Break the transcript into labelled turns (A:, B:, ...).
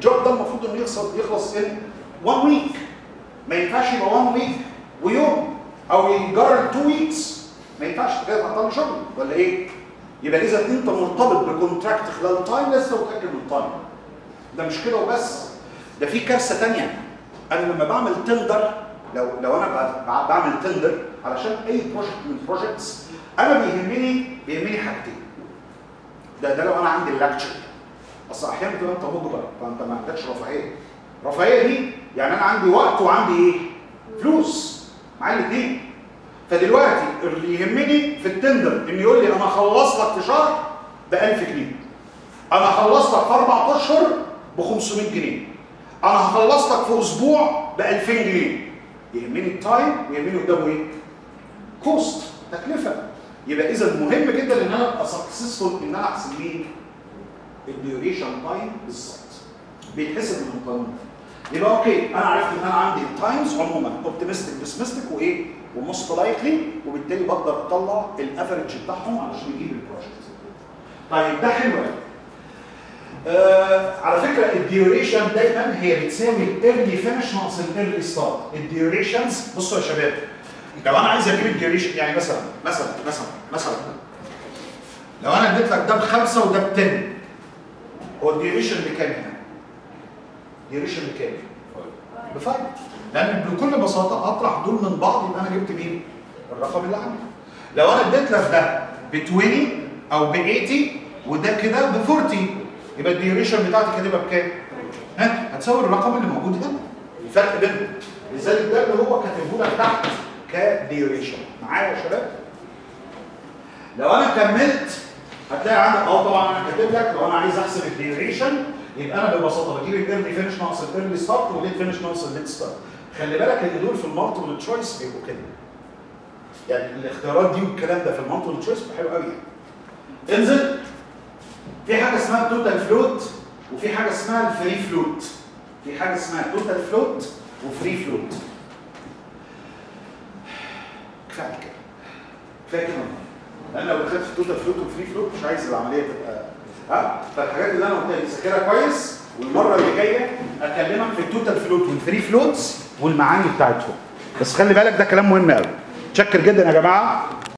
A: الجوب ده المفروض انه يخلص يخلص ان 1 ويك ما ينفعش يبقى 1 ويك ويوم او يجرب 2 ويكس ما ينفعش كده تعطل شغل ولا ايه؟ يبقى اذا انت مرتبط بكونتراكت خلال تايم لسه متاكد من التايم ده مش كده وبس ده في كارثه ثانيه انا لما بعمل تندر لو لو انا ب- بعمل تندر علشان اي بروجكت من البروجكتس انا بيهمني بيهمني حاجتين ده ده لو انا عندي اللكتشر اصل احيانا بتبقى انت مجبر فانت ما عندكش رفاهيه رفاهيه دي يعني انا عندي وقت وعندي ايه؟ فلوس معايا الاثنين فدلوقتي اللي يهمني في التندر ان يقول لي انا خلص لك في شهر ب 1000 جنيه انا هخلص لك في اربع اشهر ب 500 جنيه انا هخلص لك في اسبوع ب 2000 جنيه يهمني التايم ويهمني قدامه ايه؟ كوست تكلفه يبقى اذا مهم جدا ان انا ابقى سكسسفول ان انا احسب مين؟ الديوريشن تايم بالظبط بيتحسب من القانون يبقى اوكي انا عرفت ان انا عندي التايمز عموما اوبتيمستيك بيسمستيك وايه؟ وموست لايكلي وبالتالي بقدر اطلع الافرج بتاعهم علشان يجيب البروجكت. طيب ده حلو قوي. آه على فكره الديوريشن دايما هي بتساوي الايرلي فينش ناقص الايرلي ستارت الديوريشنز بصوا يا شباب لو انا عايز اجيب الديوريشن يعني مثلا مثلا مثلا مثلا لو انا اديت لك ده بخمسه وده ب 10 هو الديوريشن بكام هنا؟ الديوريشن بكام؟ بفايف لان بكل بساطه اطرح دول من بعض يبقى انا جبت مين؟ الرقم اللي عندي لو انا اديت لك ده ب 20 او ب 80 وده كده ب 40 يبقى الديوريشن بتاعتي هتبقى بكام؟ ها هتساوي الرقم اللي موجود هنا الفرق بينهم لذلك ده اللي هو كاتبه لك تحت كديوريشن معايا يا شباب؟ لو انا كملت هتلاقي عندك اه طبعا انا كاتب لك لو انا عايز احسب الديوريشن يبقى انا ببساطه بجيب الايرلي فينش ناقص الايرلي ستارت والليت فينش ناقص الليت ستارت خلي بالك ان دول في المالتيبل تشويس بيبقوا كده يعني الاختيارات دي والكلام ده في المالتيبل تشويس حلو قوي يعني انزل في حاجه اسمها توتال فلوت وفي حاجه اسمها الفري فلوت في حاجه اسمها توتال فلوت وفري فلوت كفايه كده كفايه كده لان لو دخلت في توتال فلوت وفري فلوت مش عايز العمليه تبقى ها فالحاجات اللي انا قلتها دي ذاكرها كويس والمره اللي جايه اكلمك في التوتال فلوت والفري فلوتس والمعاني بتاعتهم بس خلي بالك ده كلام مهم قوي متشكر جدا يا جماعه